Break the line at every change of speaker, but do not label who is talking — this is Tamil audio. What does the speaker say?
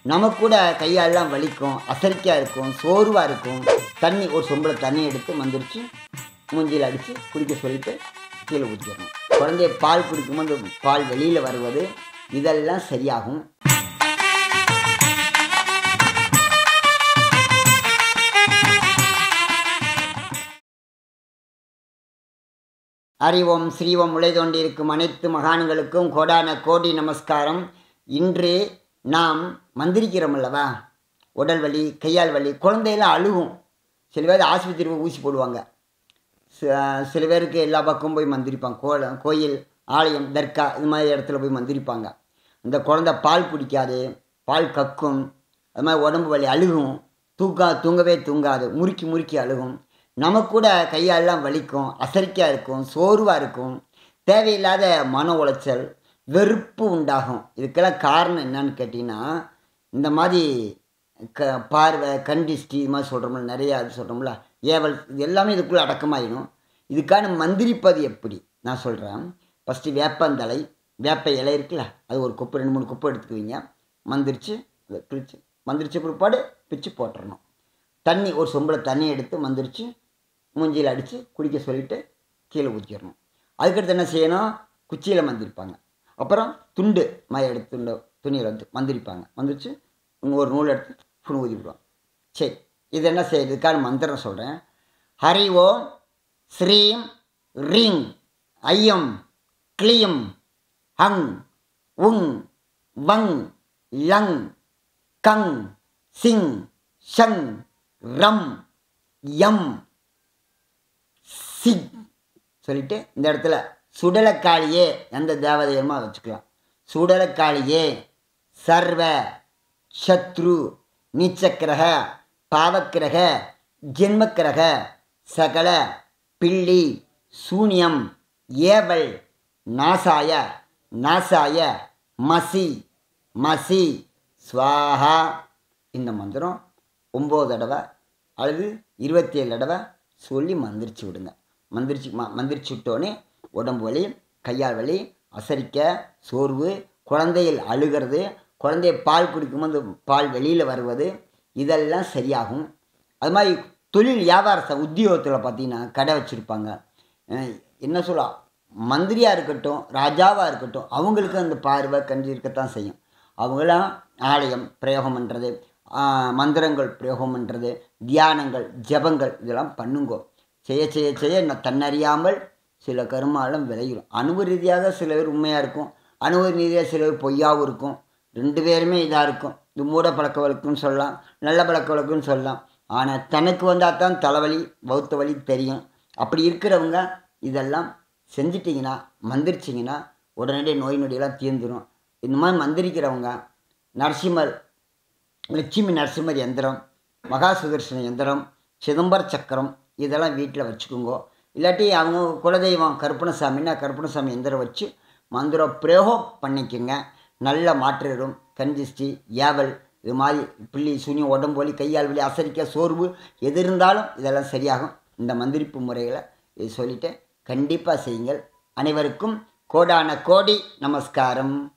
நமக்கு கூட கையாலெல்லாம் வலிக்கும் அசரிக்காக இருக்கும் சோர்வாக இருக்கும் தண்ணி ஒரு சொம்பில் தண்ணி எடுத்து மந்திரிச்சு மூஞ்சியில் அடித்து குடிக்க சொல்லிட்டு கீழே ஊற்றிடணும் குழந்தைய பால் குடிக்கும்போது பால் வெளியில் வருவது இதெல்லாம் சரியாகும் அறிவோம் ஸ்ரீவம் உலை தோண்டியிருக்கும் அனைத்து மகான்களுக்கும் கோடான கோடி நமஸ்காரம் இன்று நாம் மந்திரிக்கிறோம் அல்லவா உடல் வலி கையால் வலி குழந்தையெல்லாம் அழுகும் சில பேர் ஆஸ்பத்திரி போய் ஊசி போடுவாங்க ச- சில பேருக்கு எல்லா பக்கமும் போய் மந்திரிப்பாங்க கோல கோயில் ஆலயம் தர்கா இது மாதிரி இடத்துல போய் மந்திரிப்பாங்க இந்த குழந்தை பால் குடிக்காது பால் கக்கும் அது மாதிரி உடம்பு வலி அழுகும் தூக்கா தூங்கவே தூங்காது முறுக்கி முறுக்கி அழுகும் நமக்கு கூட கையாலெல்லாம் வலிக்கும் அசரிக்காக இருக்கும் சோர்வாக இருக்கும் தேவையில்லாத மன உளைச்சல் வெறுப்பு உண்டாகும் இதுக்கெல்லாம் காரணம் என்னன்னு கேட்டிங்கன்னா இந்த மாதிரி க பார்வை கண் திஷ்டி இது மாதிரி சொல்கிறோம்ல நிறையா அது சொல்கிறோம்ல ஏவல் இது எல்லாமே இதுக்குள்ளே அடக்கமாயிடும் இதுக்கான மந்திரிப்பது எப்படி நான் சொல்கிறேன் ஃபஸ்ட்டு வேப்பந்தலை வேப்ப இலை இருக்குல்ல அது ஒரு குப்பை ரெண்டு மூணு குப்பை எடுத்துக்குவீங்க மந்திரிச்சு அதை பிரித்து மந்திரிச்ச பிற்பாடு பிச்சு போட்டுறணும் தண்ணி ஒரு சொம்பில் தண்ணி எடுத்து மந்திரிச்சு மூஞ்சியில் அடித்து குடிக்க சொல்லிட்டு கீழே ஊற்றிடணும் அதுக்கடுத்து என்ன செய்யணும் குச்சியில் மந்திரிப்பாங்க அப்புறம் துண்டு மாதிரி எடுத்து துண்டு துணியில் வந்து மந்திரிப்பாங்க மந்திரிச்சு இங்கே ஒரு நூல் எடுத்து புணு ஊதி விடுவாங்க சரி இது என்ன செய்யுதுக்கான மந்திரம் சொல்கிறேன் ஹரி ஓம் ஸ்ரீம் ரீங் ஐயம் க்ளீம் ஹங் உங் வங் லங் கங் சிங் ஷங் ரம் யம் சிக் சொல்லிட்டு இந்த இடத்துல சுடலக்காளியே எந்த தேவதையமாக வச்சுக்கலாம் சுடலக்காளியே சர்வ சத்ரு நீச்சக்கிரக பாவக்கிரக ஜென்மக்கிரக சகல பில்லி சூனியம் ஏவல் நாசாய நாசாய மசி மசி ஸ்வாஹா இந்த மந்திரம் ஒம்பது தடவை அல்லது இருபத்தி ஏழு தடவை சொல்லி மந்திரிச்சு விடுங்க மந்திரிச்சு ம மந்திரிச்சு விட்டோன்னே உடம்பு வலி கையால் வலி அசரிக்க சோர்வு குழந்தையில் அழுகிறது குழந்தைய பால் குடிக்கும்போது பால் வெளியில் வருவது இதெல்லாம் சரியாகும் அது மாதிரி தொழில் வியாபார ச உத்தியோகத்தில் பார்த்தீங்கன்னா கடை வச்சுருப்பாங்க என்ன சொல்ல மந்திரியாக இருக்கட்டும் ராஜாவாக இருக்கட்டும் அவங்களுக்கு அந்த பார்வை கஞ்சி இருக்கத்தான் செய்யும் அவங்களாம் ஆலயம் பிரயோகம் பண்ணுறது மந்திரங்கள் பிரயோகம் பண்ணுறது தியானங்கள் ஜபங்கள் இதெல்லாம் பண்ணுங்கோ செய்ய செய்ய செய்ய ந- தன்னறியாமல் சில கருமாலம் விளையிடும் அணுவு ரீதியாக சில பேர் உண்மையாக இருக்கும் அணுவு ரீதியாக சில பேர் பொய்யாவும் இருக்கும் ரெண்டு பேருமே இதாக இருக்கும் இது மூட பழக்க வழக்குன்னு சொல்லலாம் நல்ல பழக்க வழக்குன்னு சொல்லலாம் ஆனால் தனக்கு வந்தால் தான் தலைவலி பௌத்த வலி தெரியும் அப்படி இருக்கிறவங்க இதெல்லாம் செஞ்சிட்டிங்கன்னா மந்திரிச்சிங்கன்னா உடனடியே நோய் நொடியெல்லாம் தீர்ந்துடும் இந்த மாதிரி மந்திரிக்கிறவங்க நரசிம்மர் லட்சுமி நரசிம்மர் எந்திரம் மகா சுதர்சன எந்திரம் சிதம்பர சக்கரம் இதெல்லாம் வீட்டில் வச்சுக்கோங்க இல்லாட்டி அவங்க குலதெய்வம் கருப்பணசாமின்னா கருப்பணசாமி எந்திரம் வச்சு மந்திர பிரயோகம் பண்ணிக்கோங்க நல்ல மாற்றிடும் கஞ்சிஷ்டி ஏவல் இது மாதிரி பிள்ளி சூனியம் உடம்பு வலி கையால் வலி அசரிக்க சோர்வு எது இருந்தாலும் இதெல்லாம் சரியாகும் இந்த மந்திரிப்பு முறைகளை இது சொல்லிட்டு கண்டிப்பாக செய்யுங்கள் அனைவருக்கும் கோடான கோடி நமஸ்காரம்